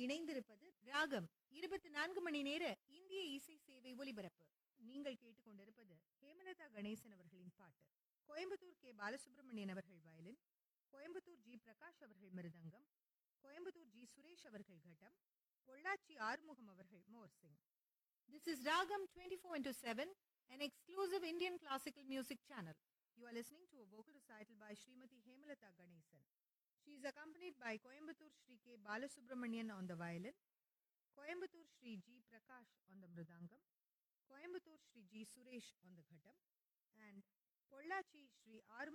இணைந்திருப்பது ராகம் இருபத்தி நான்கு மணி நேர இந்திய இசை சேவை ஒலிபரப்பு நீங்கள் கேட்டுக்கொண்டிருப்பது ஹேமலதா கணேசன் அவர்களின் பாட்டு கோயம்புத்தூர் கே பாலசுப்ரமணியன் அவர்கள் வயலின் கோயம்புத்தூர் ஜி பிரகாஷ் அவர்கள் மிருதங்கம் கோயம்புத்தூர் ஜி சுரேஷ் அவர்கள் கட்டம் பொள்ளாச்சி ஆறுமுகம் அவர்கள் morsing This is Ragam 24 into 7, an exclusive Indian classical music channel. You are listening to a vocal recital by Srimati Hemalata Ganesan. She is accompanied by Coimbatore Sri K. Balasubramanian on the violin, Coimbatore Sri G. Prakash on the mridangam, Coimbatore Sri G. Suresh on the ghatam, and Pollachi Sri R.